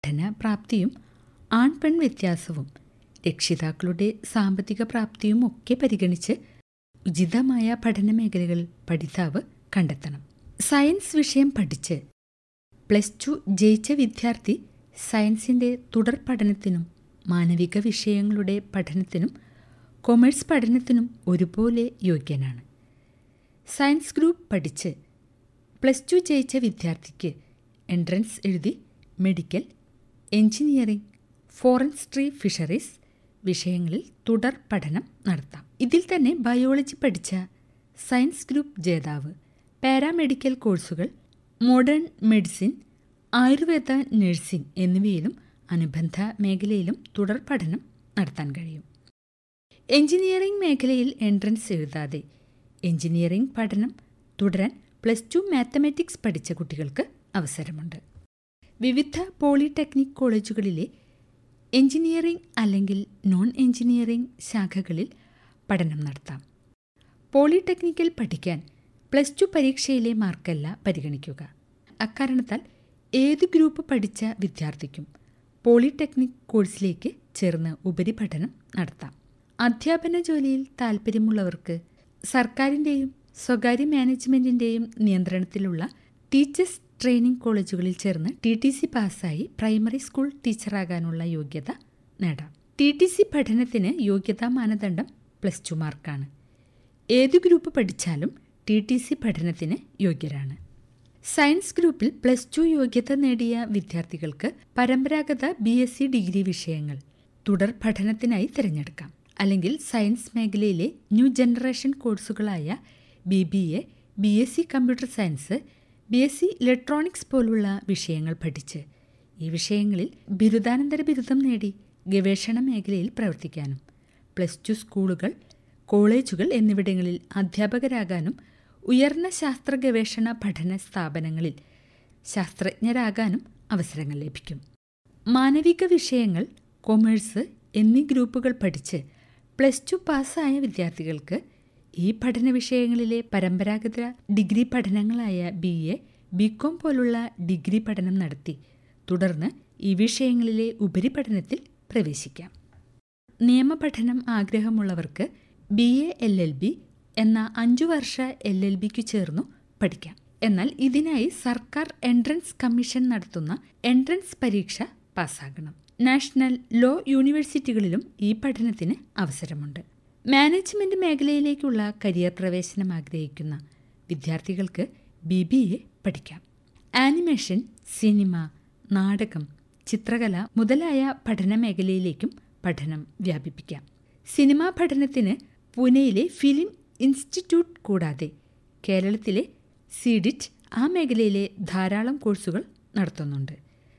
പഠന പ്രാപ്തിയും ആൺ പെൺ വ്യത്യാസവും രക്ഷിതാക്കളുടെ സാമ്പത്തിക പ്രാപ്തിയും ഒക്കെ പരിഗണിച്ച് ഉചിതമായ പഠന മേഖലകൾ പഠിതാവ് കണ്ടെത്തണം സയൻസ് വിഷയം പഠിച്ച് പ്ലസ് ടു ജയിച്ച വിദ്യാർത്ഥി സയൻസിൻ്റെ തുടർ പഠനത്തിനും മാനവിക വിഷയങ്ങളുടെ പഠനത്തിനും കൊമേഴ്സ് പഠനത്തിനും ഒരുപോലെ യോഗ്യനാണ് സയൻസ് ഗ്രൂപ്പ് പഠിച്ച് പ്ലസ് ടു ജയിച്ച വിദ്യാർത്ഥിക്ക് എൻട്രൻസ് എഴുതി മെഡിക്കൽ എഞ്ചിനീയറിംഗ് ഫോറൻസ്ട്രി ഫിഷറീസ് വിഷയങ്ങളിൽ തുടർ പഠനം നടത്താം ഇതിൽ തന്നെ ബയോളജി പഠിച്ച സയൻസ് ഗ്രൂപ്പ് ജേതാവ് പാരാമെഡിക്കൽ കോഴ്സുകൾ മോഡേൺ മെഡിസിൻ ആയുർവേദ നഴ്സിംഗ് എന്നിവയിലും അനുബന്ധ മേഖലയിലും തുടർ പഠനം നടത്താൻ കഴിയും എഞ്ചിനീയറിംഗ് മേഖലയിൽ എൻട്രൻസ് എഴുതാതെ എഞ്ചിനീയറിംഗ് പഠനം തുടരാൻ പ്ലസ് ടു മാത്തമാറ്റിക്സ് പഠിച്ച കുട്ടികൾക്ക് അവസരമുണ്ട് വിവിധ പോളിടെക്നിക് കോളേജുകളിലെ എഞ്ചിനീയറിംഗ് അല്ലെങ്കിൽ നോൺ എഞ്ചിനീയറിംഗ് ശാഖകളിൽ പഠനം നടത്താം പോളിടെക്നിക്കിൽ പഠിക്കാൻ പ്ലസ് ടു പരീക്ഷയിലെ മാർക്കല്ല പരിഗണിക്കുക അക്കാരണത്താൽ ഏത് ഗ്രൂപ്പ് പഠിച്ച വിദ്യാർത്ഥിക്കും പോളിടെക്നിക് കോഴ്സിലേക്ക് ചേർന്ന് ഉപരിപഠനം നടത്താം അധ്യാപന ജോലിയിൽ താൽപ്പര്യമുള്ളവർക്ക് സർക്കാരിൻ്റെയും സ്വകാര്യ മാനേജ്മെൻറ്റിൻ്റെയും നിയന്ത്രണത്തിലുള്ള ടീച്ചേഴ്സ് ട്രെയിനിംഗ് കോളേജുകളിൽ ചേർന്ന് ടി ടി സി പാസ്സായി പ്രൈമറി സ്കൂൾ ടീച്ചറാകാനുള്ള യോഗ്യത നേടാം ടി ടി സി പഠനത്തിന് യോഗ്യതാ മാനദണ്ഡം പ്ലസ് ടു മാർക്കാണ് ഏതു ഗ്രൂപ്പ് പഠിച്ചാലും ടി ടി സി പഠനത്തിന് യോഗ്യരാണ് സയൻസ് ഗ്രൂപ്പിൽ പ്ലസ് ടു യോഗ്യത നേടിയ വിദ്യാർത്ഥികൾക്ക് പരമ്പരാഗത ബി എസ് സി ഡിഗ്രി വിഷയങ്ങൾ തുടർ പഠനത്തിനായി തിരഞ്ഞെടുക്കാം അല്ലെങ്കിൽ സയൻസ് മേഖലയിലെ ന്യൂ ജനറേഷൻ കോഴ്സുകളായ B B A B S C computer science B S C electronics പോലുള്ള വിഷയങ്ങൾ പഠിച്ച് ഈ വിഷയങ്ങളിൽ ബിരുദാനന്തര ബിരുദം നേടി ഗവേഷണ മേഖലയിൽ പ്രവർത്തിക്കാനും പ്ലസ് ടു സ്കൂളുകൾ കോളേജുകൾ എന്നിവിടങ്ങളിൽ അധ്യാപകരാകാനും ഉയർന്ന ശാസ്ത്ര ഗവേഷണ പഠന സ്ഥാപനങ്ങളിൽ ശാസ്ത്രജ്ഞരാകാനും അവസരങ്ങൾ ലഭിക്കും മാനവിക വിഷയങ്ങൾ കൊമേഴ്സ് എന്നീ ഗ്രൂപ്പുകൾ പഠിച്ച് പ്ലസ് ടു പാസ്സായ വിദ്യാർത്ഥികൾക്ക് ഈ പഠന വിഷയങ്ങളിലെ പരമ്പരാഗത ഡിഗ്രി പഠനങ്ങളായ ബി എ ബികോം പോലുള്ള ഡിഗ്രി പഠനം നടത്തി തുടർന്ന് ഈ വിഷയങ്ങളിലെ ഉപരിപഠനത്തിൽ പ്രവേശിക്കാം നിയമപഠനം ആഗ്രഹമുള്ളവർക്ക് B A L L B എന്ന അഞ്ചു വർഷ എൽ എൽ ബിക്ക് ചേർന്നു പഠിക്കാം എന്നാൽ ഇതിനായി സർക്കാർ എൻട്രൻസ് കമ്മീഷൻ നടത്തുന്ന എൻട്രൻസ് പരീക്ഷ പാസ്സാകണം നാഷണൽ ലോ യൂണിവേഴ്സിറ്റികളിലും ഈ പഠനത്തിന് അവസരമുണ്ട് മാനേജ്മെന്റ് മേഖലയിലേക്കുള്ള കരിയർ പ്രവേശനം ആഗ്രഹിക്കുന്ന വിദ്യാർത്ഥികൾക്ക് ബി ബി എ പഠിക്കാം ആനിമേഷൻ സിനിമ നാടകം ചിത്രകല മുതലായ പഠന മേഖലയിലേക്കും പഠനം വ്യാപിപ്പിക്കാം സിനിമാ പഠനത്തിന് പൂനെയിലെ ഫിലിം ഇൻസ്റ്റിറ്റ്യൂട്ട് കൂടാതെ കേരളത്തിലെ സീഡിറ്റ് ആ മേഖലയിലെ ധാരാളം കോഴ്സുകൾ നടത്തുന്നുണ്ട്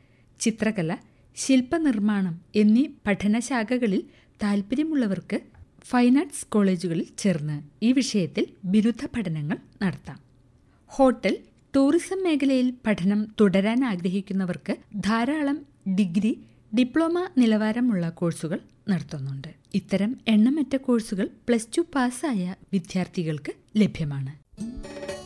ചിത്രകല ശില്പനിർമ്മാണം എന്നീ പഠനശാഖകളിൽ താൽപ്പര്യമുള്ളവർക്ക് ഫൈൻ ആർട്സ് കോളേജുകളിൽ ചേർന്ന് ഈ വിഷയത്തിൽ ബിരുദ പഠനങ്ങൾ നടത്താം ഹോട്ടൽ ടൂറിസം മേഖലയിൽ പഠനം തുടരാൻ ആഗ്രഹിക്കുന്നവർക്ക് ധാരാളം ഡിഗ്രി ഡിപ്ലോമ നിലവാരമുള്ള കോഴ്സുകൾ നടത്തുന്നുണ്ട് ഇത്തരം എണ്ണമറ്റ കോഴ്സുകൾ പ്ലസ് ടു പാസ്സായ വിദ്യാർത്ഥികൾക്ക് ലഭ്യമാണ്